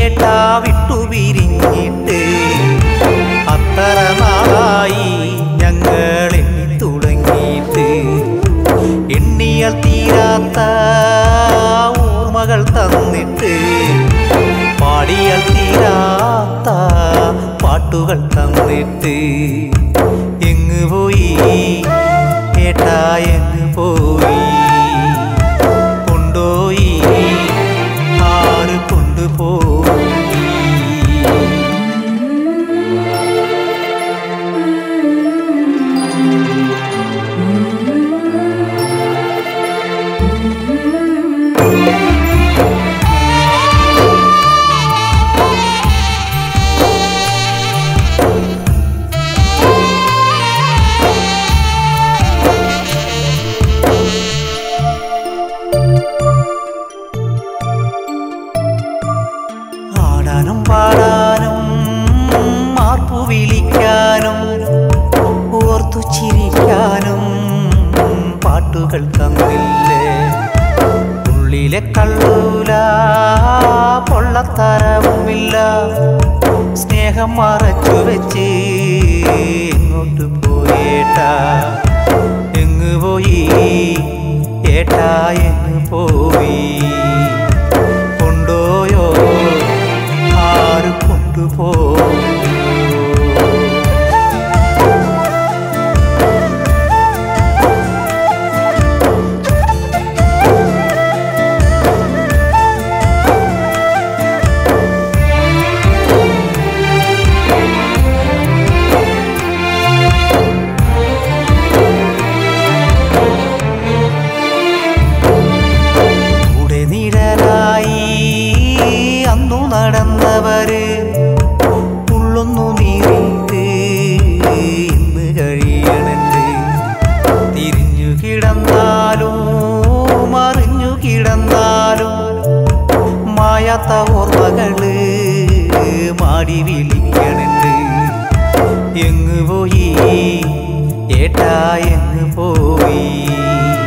ഏട്ടാ വിട്ടു പിരിഞ്ഞിട്ട് അത്ര നാളായി ഞങ്ങൾ എണ്ണി തുടങ്ങിയിട്ട് എണ്ണിയാൽ തീരാത്ത ഓർമ്മകൾ തന്നിട്ട് പാടിയാൽ തീരാത്ത പാട്ടുകൾ തന്നിട്ട് എങ്ങ് പോയി ഏട്ടാ എങ്ങ് പോയി കൊണ്ടോയി ആര് കൊണ്ടുപോയി ആടാനും പാടാനും മാർപ്പു വിളിക്കാനും ഓർത്തു ചിരിക്കാനും പാട്ടുകൾ തന്നില്ലേ ഉള്ളിലെ കള്ളൂല പൊള്ളത്തരവുമില്ല സ്നേഹം മറച്ചു വെച്ച് എങ്ങോട്ട് പോയേട്ടാ എങ്ങ് പോയി ഏട്ടാ എങ്ങ് പോയി കൊണ്ടോയോ ആര് കൊണ്ടുപോയോ കൂടെ നിഴലായി അന്നു നടന്നവര് ഉള്ളൊന്നു നീറിയിട്ട് ഇന്ന് കഴിയണത് തിരിഞ്ഞു കിടന്നാലും മറിഞ്ഞു കിടന്നാലും മായാത്ത ഓർമ്മകള് മാടി വിളിക്കണുണ്ട് എങ്ങ് പോയി ഏട്ടാ എങ്ങ് പോയി